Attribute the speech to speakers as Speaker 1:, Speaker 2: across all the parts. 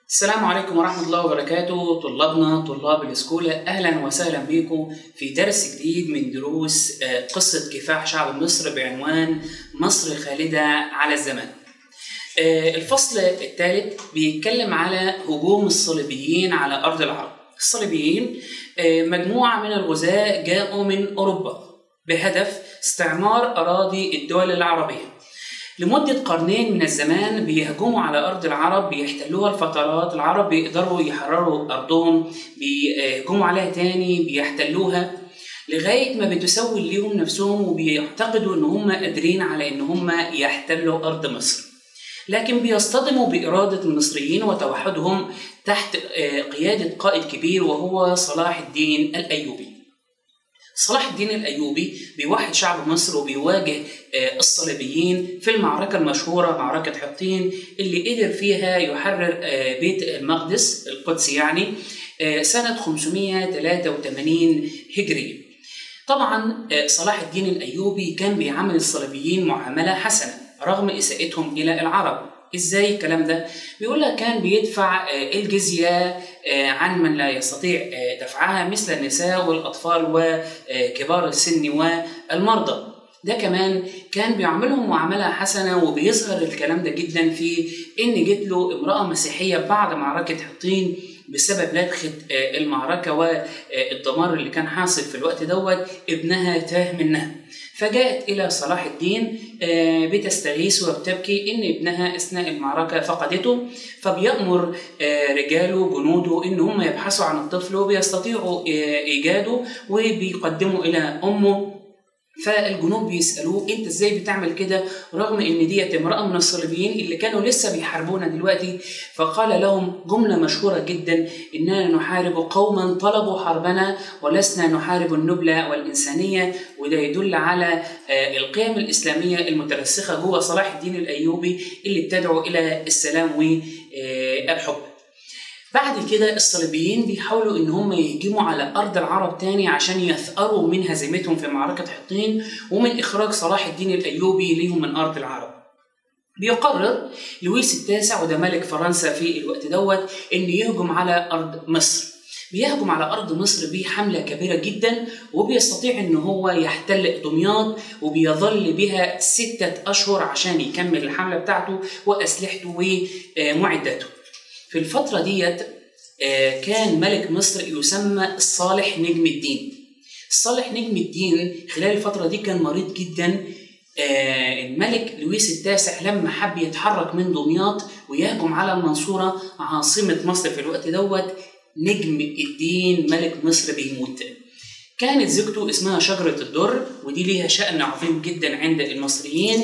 Speaker 1: السلام عليكم ورحمة الله وبركاته طلابنا طلاب الاسكولة أهلا وسهلا بكم في درس جديد من دروس آه، قصة كفاح شعب مصر بعنوان مصر خالدة على الزمان آه، الفصل الثالث بيتكلم على هجوم الصليبيين على أرض العرب الصليبيين آه، مجموعة من الغزاة جاءوا من أوروبا بهدف استعمار أراضي الدول العربية لمدة قرنين من الزمان بيهجموا على أرض العرب بيحتلوها الفترات العرب بيقدروا يحرروا أرضهم بيهجموا عليها تاني بيحتلوها لغاية ما بتسول ليهم نفسهم وبيعتقدوا إن هم قادرين على إن هم يحتلوا أرض مصر لكن بيصطدموا بإرادة المصريين وتوحدهم تحت آه، قيادة قائد كبير وهو صلاح الدين الأيوبي صلاح الدين الايوبي بيوحد شعب مصر وبيواجه آه، الصليبيين في المعركه المشهوره معركه حطين اللي قدر فيها يحرر آه، بيت المقدس القدس يعني آه، سنه 583 هجريه. طبعا آه، صلاح الدين الايوبي كان بيعامل الصليبيين معامله حسنه رغم اساءتهم الى العرب. ازاي الكلام ده؟ بيقول لك كان بيدفع آه، الجزيه آه، عن من لا يستطيع آه، دفعها مثل النساء والاطفال وكبار السن والمرضى. ده كمان كان بيعاملهم معاملة حسنة وبيظهر الكلام ده جدا في إن جت له امرأة مسيحية بعد معركة حطين بسبب لدخة آه، المعركة والدمار اللي كان حاصل في الوقت دوت ابنها تاه منها فجاءت إلى صلاح الدين آه، بتستغيث وبتبكي إن ابنها أثناء المعركة فقدته فبيأمر آه، رجاله جنوده إن هم يبحثوا عن الطفل وبيستطيعوا آه، إيجاده وبيقدموا إلى أمه فالجنود بيسالوه انت ازاي بتعمل كده رغم ان ديت امراه من الصليبيين اللي كانوا لسه بيحاربونا دلوقتي فقال لهم جمله مشهوره جدا اننا نحارب قوما طلبوا حربنا ولسنا نحارب النبله والانسانيه وده يدل على آه، القيم الاسلاميه المترسخه جوه صلاح الدين الايوبي اللي بتدعو الى السلام والحب بعد كده الصليبيين بيحاولوا ان هم يهجموا على ارض العرب تاني عشان يثأروا من هزيمتهم في معركة حطين ومن اخراج صلاح الدين الايوبي ليهم من ارض العرب. بيقرر لويس التاسع وده ملك فرنسا في الوقت دوت ان يهجم على ارض مصر. بيهجم على ارض مصر بحمله كبيره جدا وبيستطيع ان هو يحتل دمياط وبيظل بها سته اشهر عشان يكمل الحمله بتاعته واسلحته ومعداته. في الفترة ديت آه، كان ملك مصر يسمى الصالح نجم الدين الصالح نجم الدين خلال الفترة دي كان مريض جدا آه، الملك لويس التاسع لما حب يتحرك من دمياط ويهجم على المنصورة عاصمة مصر في الوقت دوت نجم الدين ملك مصر بيموت كانت زوجته اسمها شجرة الدر ودي ليها شأن عظيم جدا عند المصريين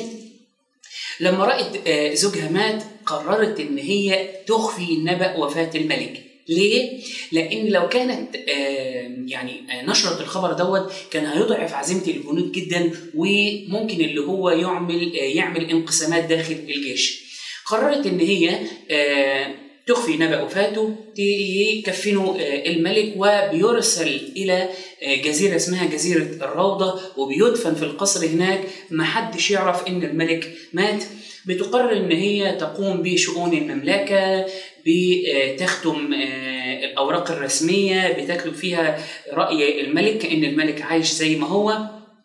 Speaker 1: لما رأت آه، زوجها مات قررت إن هي تخفي نبأ وفاة الملك ليه؟ لأن لو كانت آه، يعني آه، نشرت الخبر دوت كان هيضعف عزيمة الجنود جدا وممكن اللي هو يعمل آه، يعمل انقسامات داخل الجيش. قررت إن هي آه، تخفي نبأ وفاته يكفنوا آه، الملك وبيرسل إلى آه، جزيرة اسمها جزيرة الروضة وبيدفن في القصر هناك محدش يعرف إن الملك مات بتقرر إن هي تقوم بشؤون المملكة بتختم آه، الأوراق الرسمية بتكتب فيها رأي الملك كأن الملك عايش زي ما هو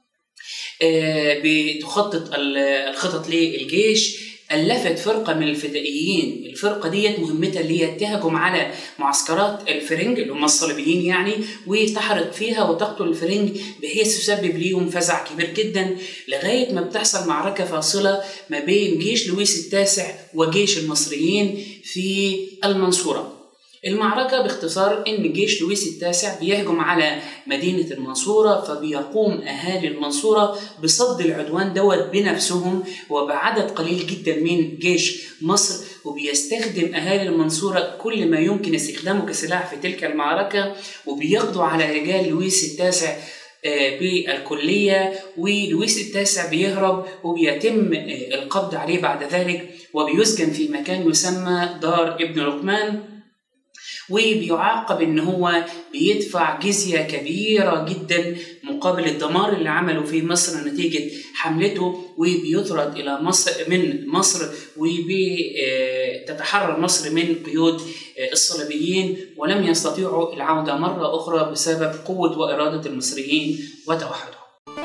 Speaker 1: آه، بتخطط ال- الخطط للجيش ألفت فرقة من الفدائيين الفرقة ديت مهمتها اللي هي تهجم على معسكرات الفرنج اللي هم الصليبيين يعني وتحرق فيها وتقتل الفرنج بحيث تسبب ليهم فزع كبير جدا لغاية ما بتحصل معركة فاصلة ما بين جيش لويس التاسع وجيش المصريين في المنصورة المعركة باختصار إن جيش لويس التاسع بيهجم على مدينة المنصورة فبيقوم أهالي المنصورة بصد العدوان دوت بنفسهم وبعدد قليل جدا من جيش مصر وبيستخدم أهالي المنصورة كل ما يمكن استخدامه كسلاح في تلك المعركة وبيقضوا على رجال لويس التاسع آه، بالكلية ولويس التاسع بيهرب وبيتم آه، القبض عليه بعد ذلك وبيسجن في مكان يسمى دار ابن لقمان وبيعاقب ان هو بيدفع جزيه كبيره جدا مقابل الدمار اللي عمله في مصر نتيجه حملته وبيطرد الى مصر من مصر وبتتحرر مصر من قيود الصليبيين ولم يستطيعوا العوده مره اخرى بسبب قوه واراده المصريين وتوحدهم.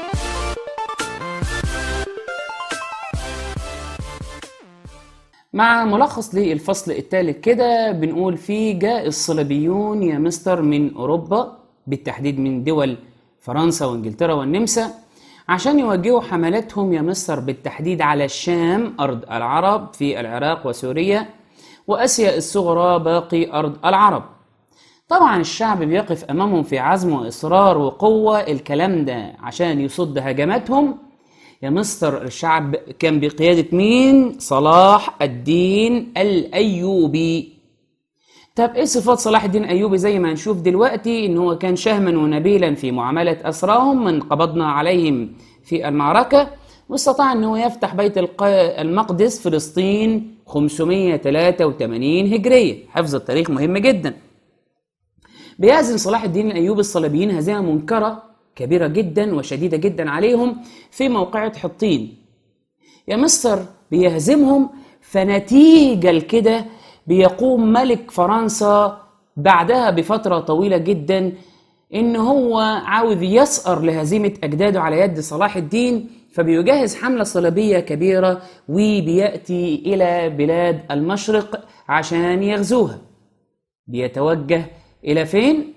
Speaker 1: مع ملخص للفصل الثالث كده بنقول فيه جاء الصليبيون يا مستر من أوروبا بالتحديد من دول فرنسا وانجلترا والنمسا عشان يوجهوا حملاتهم يا مستر بالتحديد على الشام أرض العرب في العراق وسوريا وآسيا الصغرى باقي أرض العرب طبعا الشعب بيقف أمامهم في عزم وإصرار وقوة الكلام ده عشان يصد هجماتهم يا مستر الشعب كان بقيادة مين؟ صلاح الدين الأيوبي طب ايه صفات صلاح الدين الايوبي زي ما هنشوف دلوقتي ان هو كان شهما ونبيلا في معامله اسراهم من قبضنا عليهم في المعركه واستطاع ان هو يفتح بيت المقدس فلسطين 583 هجريه حفظ التاريخ مهم جدا بيهزم صلاح الدين الايوبي الصليبيين هزيمه منكره كبيره جدا وشديده جدا عليهم في موقعه حطين يا مستر بيهزمهم فنتيجه لكده بيقوم ملك فرنسا بعدها بفترة طويلة جدا إن هو عاوز يسأر لهزيمة أجداده على يد صلاح الدين فبيجهز حملة صليبية كبيرة وبيأتي إلى بلاد المشرق عشان يغزوها بيتوجه إلى فين؟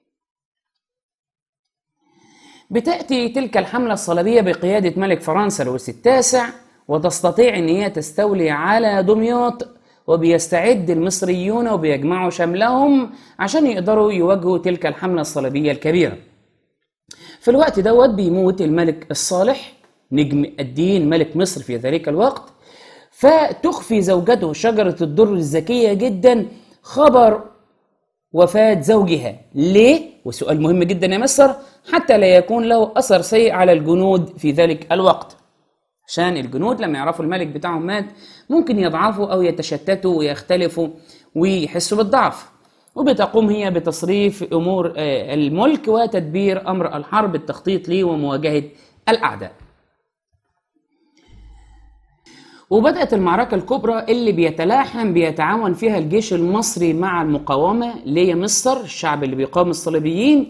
Speaker 1: بتأتي تلك الحملة الصليبية بقيادة ملك فرنسا لويس التاسع وتستطيع أن هي تستولي على دمياط وبيستعد المصريون وبيجمعوا شملهم عشان يقدروا يواجهوا تلك الحملة الصليبية الكبيرة في الوقت دوت بيموت الملك الصالح نجم الدين ملك مصر في ذلك الوقت فتخفي زوجته شجرة الدر الذكية جدا خبر وفاة زوجها ليه؟ وسؤال مهم جدا يا مصر حتى لا يكون له أثر سيء على الجنود في ذلك الوقت عشان الجنود لما يعرفوا الملك بتاعهم مات ممكن يضعفوا او يتشتتوا ويختلفوا ويحسوا بالضعف وبتقوم هي بتصريف امور الملك وتدبير امر الحرب التخطيط ليه ومواجهه الاعداء وبدأت المعركة الكبرى اللي بيتلاحم بيتعاون فيها الجيش المصري مع المقاومة اللي هي مصر الشعب اللي بيقاوم الصليبيين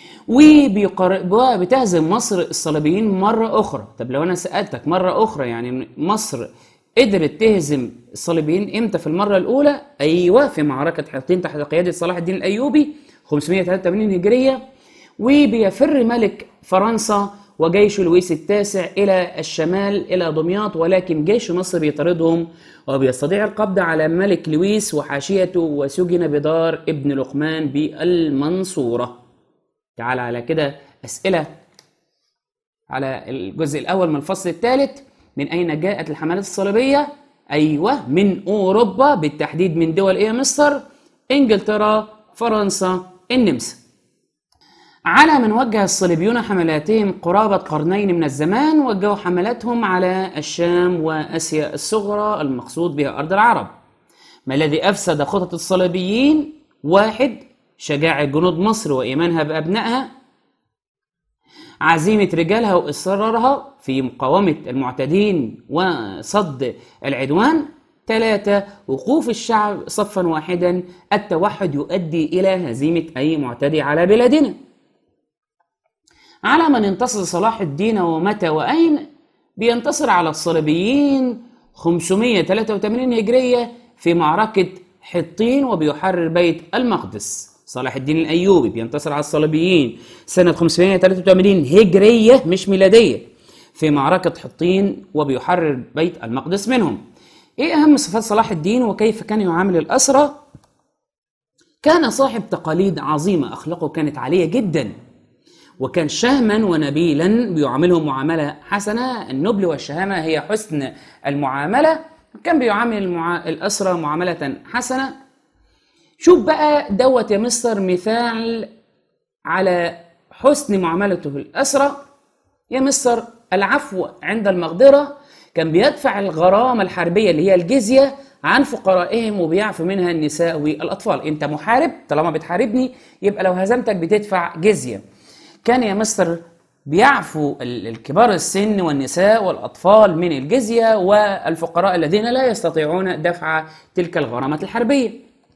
Speaker 1: وبتهزم مصر الصليبيين مرة أخرى طب لو أنا سألتك مرة أخرى يعني مصر قدرت تهزم الصليبيين إمتى في المرة الأولى أيوة في معركة حطين تحت قيادة صلاح الدين الأيوبي 583 هجرية وبيفر ملك فرنسا وجيش لويس التاسع إلى الشمال إلى دمياط ولكن جيش مصر بيطاردهم وبيستطيع القبض على ملك لويس وحاشيته وسجن بدار ابن لقمان بالمنصورة تعال على كده أسئلة على الجزء الأول من الفصل الثالث من أين جاءت الحملات الصليبية؟ أيوة من أوروبا بالتحديد من دول إيه مصر؟ إنجلترا، فرنسا، النمسا. على من وجه الصليبيون حملاتهم قرابة قرنين من الزمان وجهوا حملاتهم على الشام وآسيا الصغرى المقصود بها أرض العرب. ما الذي أفسد خطط الصليبيين؟ واحد شجاعة جنود مصر وإيمانها بأبنائها عزيمة رجالها وإصرارها في مقاومة المعتدين وصد العدوان ثلاثة وقوف الشعب صفا واحدا التوحد يؤدي إلى هزيمة أي معتدي على بلادنا على من انتصر صلاح الدين ومتى وأين بينتصر على الصليبيين 583 هجرية في معركة حطين وبيحرر بيت المقدس صلاح الدين الايوبي بينتصر على الصليبيين سنه 583 هجريه مش ميلاديه في معركه حطين وبيحرر بيت المقدس منهم ايه اهم صفات صلاح الدين وكيف كان يعامل الاسرى كان صاحب تقاليد عظيمه اخلاقه كانت عاليه جدا وكان شهما ونبيلا بيعاملهم معامله حسنه النبل والشهامه هي حسن المعامله كان بيعامل المعا... الاسرى معامله حسنه شوف بقى دوت يا مستر مثال على حسن معاملته الأسرى يا مستر العفو عند المقدرة كان بيدفع الغرامة الحربية اللي هي الجزية عن فقرائهم وبيعفو منها النساء والأطفال أنت محارب طالما بتحاربني يبقى لو هزمتك بتدفع جزية كان يا مستر بيعفو ال- الكبار السن والنساء والأطفال من الجزية والفقراء الذين لا يستطيعون دفع تلك الغرامات الحربية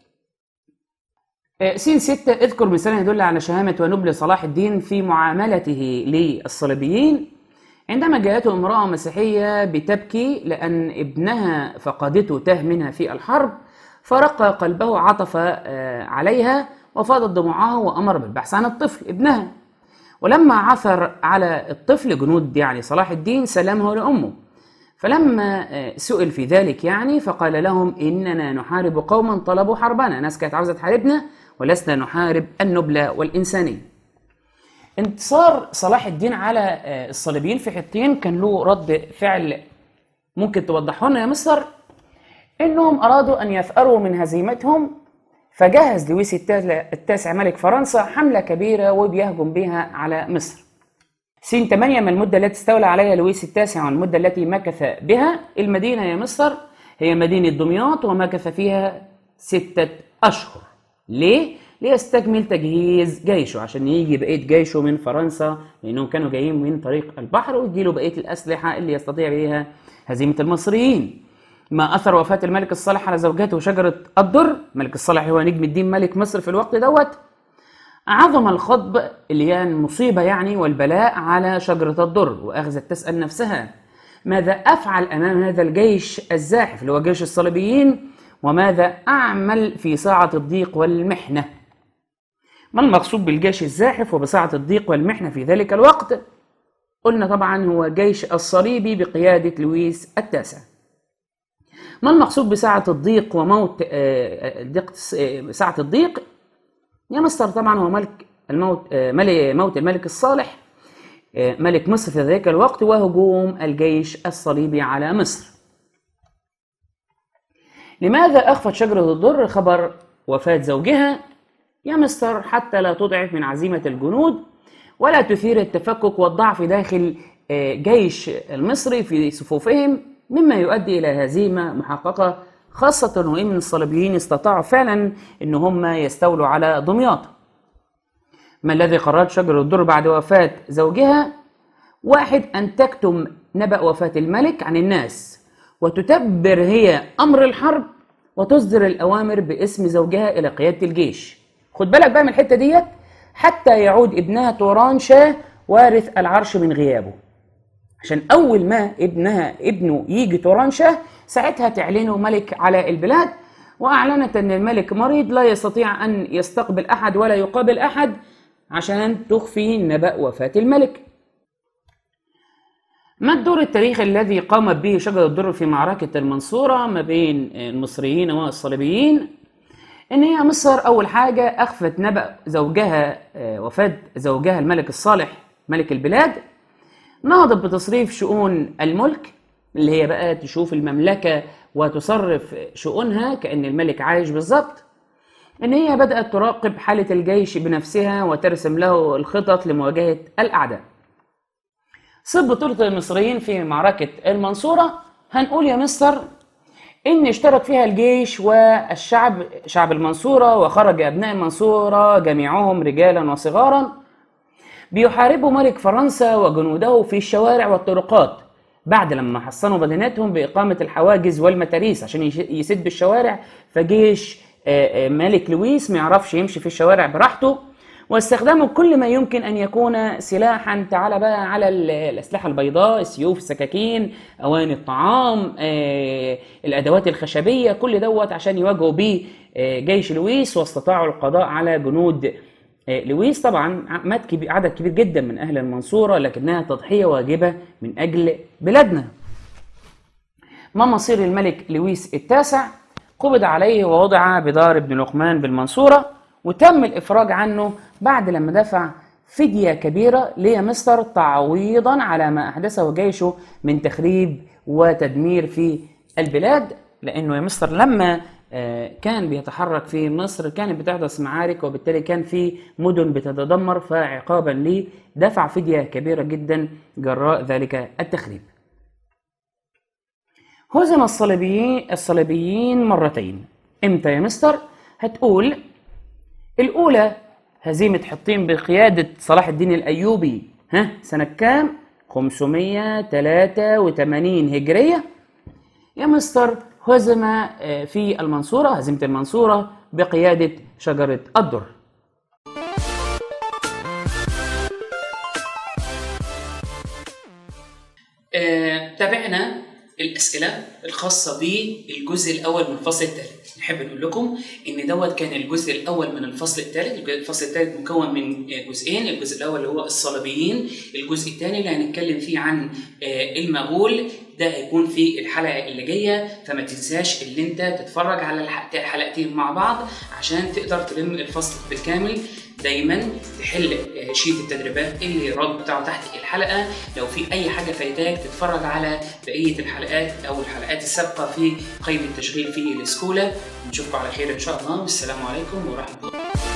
Speaker 1: آه، سين ستة اذكر مثالا يدل على شهامة ونبل صلاح الدين في معاملته للصليبيين عندما جاءته امرأة مسيحية بتبكي لأن ابنها فقدته تاه منها في الحرب فرق قلبه عطف آه، عليها وفاضت دموعه وأمر بالبحث عن الطفل ابنها ولما عثر على الطفل جنود يعني صلاح الدين سلمه لأمه فلما آه، سئل في ذلك يعني فقال لهم إننا نحارب قوما طلبوا حربنا ناس كانت عاوزة تحاربنا ولسنا نحارب النبلة والإنسانية انتصار صلاح الدين على آه، الصليبيين في حطين كان له رد فعل ممكن توضحه لنا يا مستر انهم ارادوا ان يثأروا من هزيمتهم فجهز لويس التاسع- التاسع ملك فرنسا حملة كبيرة وبيهجم بها على مصر سين 8 من المدة التي استولى عليها لويس التاسع والمدة التي مكث بها المدينة يا مصر هي مدينة دمياط ومكث فيها ستة أشهر ليه؟ ليستكمل تجهيز جيشه عشان يجي بقية جيشه من فرنسا لأنهم كانوا جايين من طريق البحر ويديله بقية الأسلحة اللي يستطيع بها هزيمة المصريين ما أثر وفاة الملك الصالح على زوجته شجرة الدر الملك الصالح هو نجم الدين ملك مصر في الوقت دوت عظم الخطب اللي هي المصيبة يعني والبلاء على شجرة الدر وأخذت تسأل نفسها ماذا أفعل أمام هذا الجيش الزاحف اللي هو جيش الصليبيين وماذا أعمل في ساعة الضيق والمحنة ما المقصود بالجيش الزاحف وبساعة الضيق والمحنة في ذلك الوقت قلنا طبعا هو جيش الصليبي بقيادة لويس التاسع ما المقصود بساعة الضيق وموت آه، آه، ضيق آه، ساعة الضيق يا مستر طبعا هو ملك الموت آه، ملك موت الملك الصالح آه، ملك مصر في ذلك الوقت وهجوم الجيش الصليبي على مصر لماذا أخفت شجرة الضر خبر وفاة زوجها يا مستر حتى لا تضعف من عزيمة الجنود ولا تثير التفكك والضعف داخل آه، جيش المصري في صفوفهم مما يؤدي إلى هزيمة محققة خاصة وإن الصليبيين استطاعوا فعلا إن هم يستولوا على دمياط ما الذي قررت شجرة الدر بعد وفاة زوجها واحد أن تكتم نبأ وفاة الملك عن الناس وتتبر هي أمر الحرب وتصدر الأوامر باسم زوجها إلى قيادة الجيش خد بالك بقى من الحتة ديت حتى يعود ابنها توران شاه وارث العرش من غيابه عشان أول ما ابنها ابنه يجي توران شاه ساعتها تعلنه ملك على البلاد وأعلنت أن الملك مريض لا يستطيع أن يستقبل أحد ولا يقابل أحد عشان تخفي نبأ وفاة الملك ما الدور التاريخي الذي قامت به شجرة الدر في معركة المنصورة ما بين المصريين والصليبيين؟ إن هي مصر أول حاجة أخفت نبأ زوجها آه، وفاة زوجها الملك الصالح ملك البلاد نهضت بتصريف شؤون الملك اللي هي بقى تشوف المملكة وتصرف شؤونها كأن الملك عايش بالظبط إن هي بدأت تراقب حالة الجيش بنفسها وترسم له الخطط لمواجهة الأعداء صب بطولة المصريين في معركة المنصورة هنقول يا مستر إن اشترك فيها الجيش والشعب شعب المنصورة وخرج أبناء المنصورة جميعهم رجالا وصغارا بيحاربوا ملك فرنسا وجنوده في الشوارع والطرقات بعد لما حصنوا مدينتهم بإقامة الحواجز والمتاريس عشان يش- يسد الشوارع فجيش آه، آه، ملك لويس ما يعرفش يمشي في الشوارع براحته واستخدموا كل ما يمكن أن يكون سلاحا تعالى بقى على ال- الأسلحة البيضاء السيوف السكاكين أواني الطعام آه، الأدوات الخشبية كل دوت عشان يواجهوا بيه آه، جيش لويس واستطاعوا القضاء على جنود آه، لويس طبعا ع- مات كبير عدد كبير جدا من أهل المنصورة لكنها تضحية واجبة من أجل بلادنا ما مصير الملك لويس التاسع قبض عليه ووضع بدار ابن لقمان بالمنصورة وتم الإفراج عنه بعد لما دفع فدية كبيرة ليا مستر تعويضا على ما أحدثه جيشه من تخريب وتدمير في البلاد لأنه يا مستر لما آه، كان بيتحرك في مصر كانت بتحدث معارك وبالتالي كان في مدن بتتدمر فعقابا ليه دفع فدية كبيرة جدا جراء ذلك التخريب
Speaker 2: هزم الصليبيين الصليبيين مرتين امتى يا مستر هتقول الاولى هزيمة حطين بقيادة صلاح الدين الايوبي ها سنة كام 583 هجرية يا مستر هزم آه، في المنصورة هزيمة المنصورة بقيادة شجرة الدر
Speaker 1: آه، تابعنا الأسئلة الخاصة بالجزء الأول من الفصل الثالث نحب نقول لكم إن دوت كان الجزء الأول من الفصل الثالث الفصل الثالث مكون من آه، جزئين الجزء الأول اللي هو الصليبيين الجزء الثاني اللي هنتكلم فيه عن آه، المغول ده هيكون في الحلقة اللي جاية فما تنساش إن أنت تتفرج على الح- الحلقتين مع بعض عشان تقدر تلم الفصل بالكامل دايما تحل آه، شيت التدريبات اللي رد بتاعه تحت الحلقه لو في اي حاجه فايتاك تتفرج على بقيه الحلقات او الحلقات السابقه في قائمه التشغيل في الاسكولا نشوفكم على خير ان شاء الله والسلام عليكم ورحمه الله